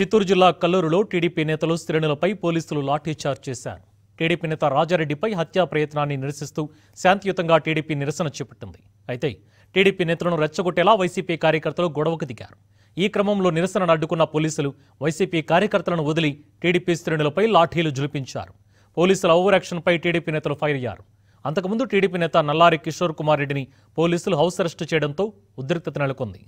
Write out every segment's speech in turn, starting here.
చిత్తూరు జిల్లా కల్లూరులో టీడీపీ నేతలు శ్రేణులపై పోలీసులు లాఠీచార్జ్ చేశారు టీడీపీ నేత రాజారెడ్డిపై హత్యా ప్రయత్నాన్ని నిరసిస్తూ శాంతియుతంగా టీడీపీ నిరసన చేపట్టింది అయితే టీడీపీ నేతలను రెచ్చగొట్టేలా వైసీపీ కార్యకర్తలు గొడవకు దిగారు ఈ క్రమంలో నిరసనను అడ్డుకున్న పోలీసులు వైసీపీ కార్యకర్తలను వదిలి టీడీపీ శ్రేణులపై లాఠీలు జులిపించారు పోలీసుల ఓవర్ యాక్షన్పై టీడీపీ నేతలు ఫైర్ అయ్యారు అంతకుముందు టీడీపీ నేత నల్లారి కిషోర్ కుమార్ రెడ్డిని పోలీసులు హౌస్ అరెస్టు చేయడంతో ఉద్రిక్తత నెలకొంది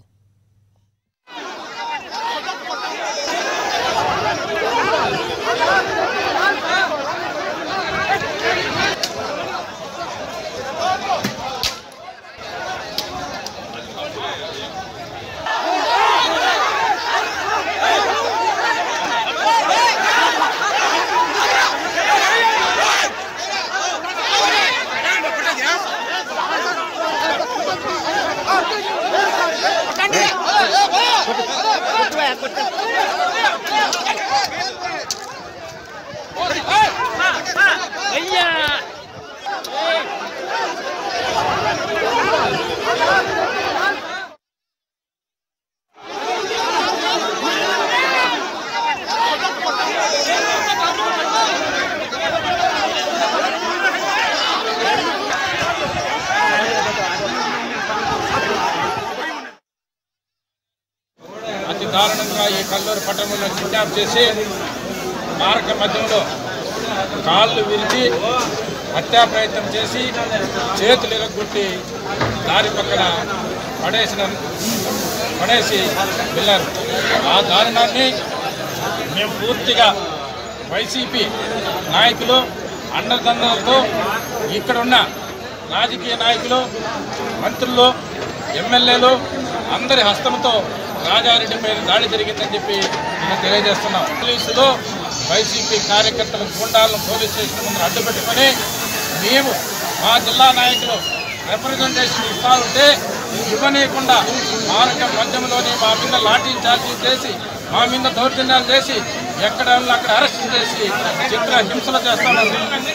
అతి దారుణంగా ఈ కల్లూరు పట్టణంలో కిడ్నాప్ చేసి మార్గ మధ్యంలో కాళ్ళు విరిచి హత్యా ప్రయత్నం చేసి చేతులు ఇరగొట్టి దారి పక్కన పడేసిన పడేసి వెళ్ళారు ఆ దారుణాన్ని మేము పూర్తిగా వైసీపీ నాయకులు అండదండలతో ఇక్కడున్న రాజకీయ నాయకులు మంత్రులు ఎమ్మెల్యేలు అందరి హస్తంతో రాజారెడ్డి పైన దాడి జరిగిందని చెప్పి నేను తెలియజేస్తున్నాం పోలీసులు వైసీపీ కార్యకర్తల గుండాలను పోలీస్ స్టేషన్ ముందు అడ్డుపెట్టుకొని మేము మా జిల్లా నాయకులు రిప్రజెంటేషన్ ఇస్తా ఉంటే ఇవ్వనీయకుండా మార్గం మధ్యంలోనే మా మీద లాఠీ చార్జీ చేసి మా మీద దౌర్జన్యాలు చేసి ఎక్కడ ఉన్నా అక్కడ అరెస్ట్ చేసి చిత్ర హింసలు చేస్తామని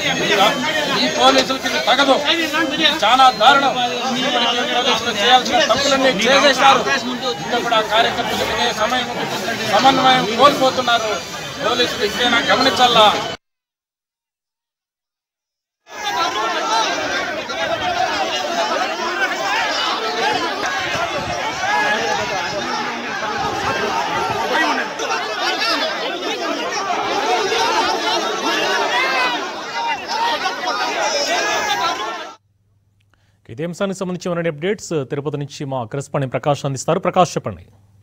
ఈ పోలీసులకి ఇది తగదు ఇది చాలా దారుణం ఇప్పటికీ పోలీసులు చేయాల్సిన తప్పులన్నీ చేసేశారు ఇంకా కూడా కార్యకర్తలు వినే సమయం సమన్వయం కోల్పోతున్నారు పోలీసులు ఇక్కడైనా గమనించాలా ఇదే అంశానికి సంబంధించి ఉన్న అప్డేట్స్ తిరుపతి నుంచి మా కరెస్పాండెంట్ ప్రకాష్ అందిస్తారు ప్రకాష్ చెప్పండి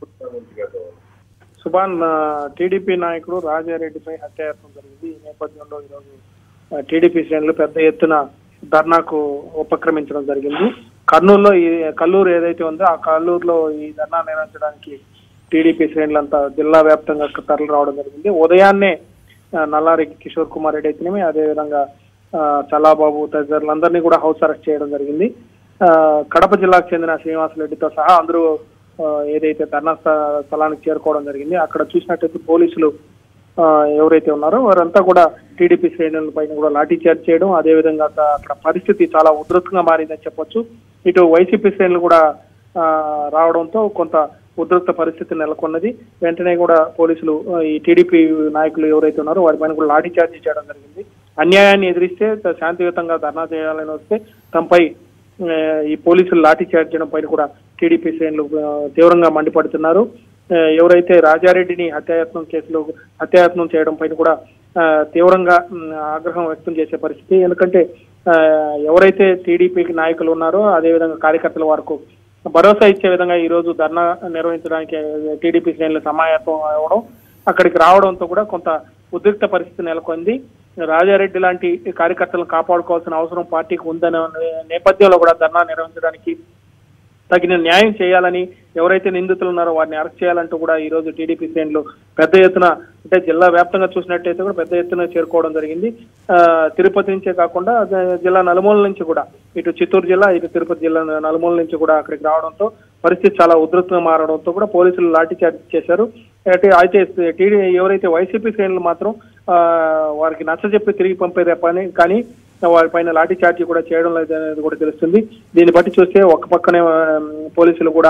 సుభాన్ ఆ, టీడీపీ నాయకుడు రాజారెడ్డిపై హత్యాయత్నం జరిగింది ఈ నేపథ్యంలో ఈరోజు ఆ, టీడీపీ శ్రేణులు పెద్ద ఎత్తున ధర్నాకు ఉపక్రమించడం జరిగింది కర్నూలులో ఈ కల్లూరు ఏదైతే ఉందో ఆ కల్లూరులో ఈ ధర్నా నిర్వహించడానికి టీడీపీ శ్రేణులంతా జిల్లా వ్యాప్తంగా తరలి రావడం జరిగింది ఉదయాన్నే ఆ, నల్లారి కిషోర్ కుమార్ రెడ్డి అయితేనేమి అదేవిధంగా ఆ, చల్లాబాబు తదితరులందరినీ కూడా హౌస్ అరెస్ట్ చేయడం జరిగింది ఆ, కడప జిల్లాకు చెందిన శ్రీనివాసరెడ్డితో సహా అందరూ ఆ, ఏదైతే ధర్నా స్థ- స్థలానికి చేరుకోవడం జరిగింది అక్కడ చూసినట్టయితే పోలీసులు ఆ, ఎవరైతే ఉన్నారో వారంతా కూడా టీడీపీ శ్రేణుల పైన కూడా లాఠీ చార్జ్ చేయడం అదేవిధంగా అక్కడ అక్కడ పరిస్థితి చాలా ఉధృతంగా మారిందని చెప్పొచ్చు ఇటు వైసీపీ శ్రేణులు కూడా ఆ, రావడంతో కొంత ఉద్రిక్త పరిస్థితి నెలకొన్నది వెంటనే కూడా పోలీసులు ఆ, ఈ టీడీపీ నాయకులు ఎవరైతే ఉన్నారో వారి పైన కూడా లాఠీ చార్జ్ చేయడం జరిగింది అన్యాయాన్ని ఎదిరిస్తే త- శాంతియుతంగా ధర్నా చేయాలని వస్తే తమపై ఆ, ఈ పోలీసులు లాఠీ చార్జ్ చేయడం పైన కూడా టీడీపీ శ్రేణులు ఆ, తీవ్రంగా మండిపడుతున్నారు ఆ, ఎవరైతే రాజారెడ్డిని హత్యాయత్నం కేసులో హత్యాయత్నం చేయడం పైన కూడా ఆ, తీవ్రంగా ఉమ్, ఆగ్రహం వ్యక్తం చేసే పరిస్థితి ఎందుకంటే ఆ, ఎవరైతే టీడీపీకి నాయకులు ఉన్నారో అదేవిధంగా కార్యకర్తల వరకు భరోసా ఇచ్చే విధంగా ఈ రోజు ధర్నా నిర్వహించడానికి టీడీపీ శ్రేణులు సమాయత్తం అవ్వడం అక్కడికి రావడంతో కూడా కొంత ఉద్రిక్త పరిస్థితి నెలకొంది రాజారెడ్డి లాంటి కార్యకర్తలను కాపాడుకోవాల్సిన అవసరం పార్టీకి ఉందనే నేపథ్యంలో కూడా ధర్నా నిర్వహించడానికి తగిన న్యాయం చేయాలని ఎవరైతే నిందితులు ఉన్నారో వారిని అరెస్ట్ చేయాలంటూ కూడా ఈ రోజు టీడీపీ శ్రేణులు పెద్ద ఎత్తున అంటే జిల్లా వ్యాప్తంగా చూసినట్టయితే కూడా పెద్ద ఎత్తున చేరుకోవడం జరిగింది ఆ, తిరుపతి నుంచే కాకుండా అదే జిల్లా నలుమూల నుంచి కూడా ఇటు చిత్తూరు జిల్లా ఇటు తిరుపతి జిల్లా నలుమూల నుంచి కూడా అక్కడికి రావడంతో పరిస్థితి చాలా ఉధృతంగా మారడంతో కూడా పోలీసులు లాఠీ చార్జ్ చేశారు అయితే అయితే టీడీ ఎవరైతే వైసీపీ శ్రేణులు మాత్రం ఆ, వారికి నచ్చజెప్పి తిరిగి పంపేదే పని కానీ వారిపైన లాఠీ చార్జీ కూడా చేయడం లేదు అనేది కూడా తెలుస్తుంది దీన్ని బట్టి చూస్తే ఒక పక్కనే ఆ, పోలీసులు కూడా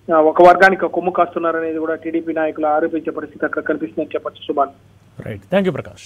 ఆ, ఒక వర్గానికి కొమ్ము కాస్తున్నారనేది కూడా టీడీపీ నాయకులు ఆరోపించే పరిస్థితి అక్కడ కనిపిస్తుందని చెప్పొచ్చు Subhan right thank you Prakash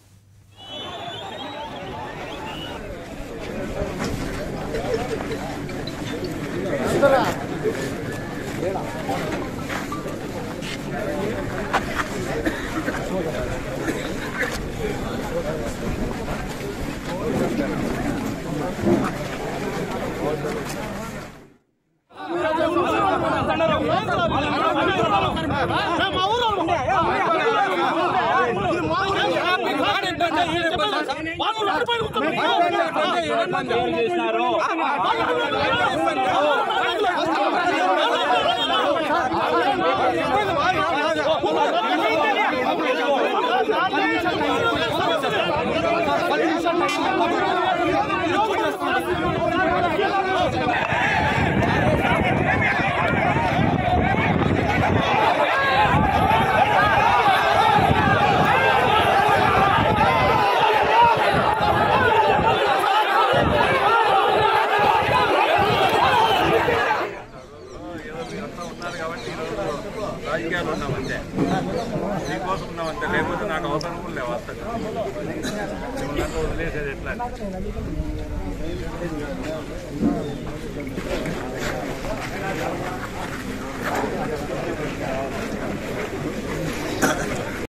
రాజకీయాలు ఉన్నామంతే మీకోసం ఉన్నామంతే లేకపోతే నాకు అవసరం కూడా లేవు అసలు మిమ్మల్ని వదిలేసేది ఎట్లా అని.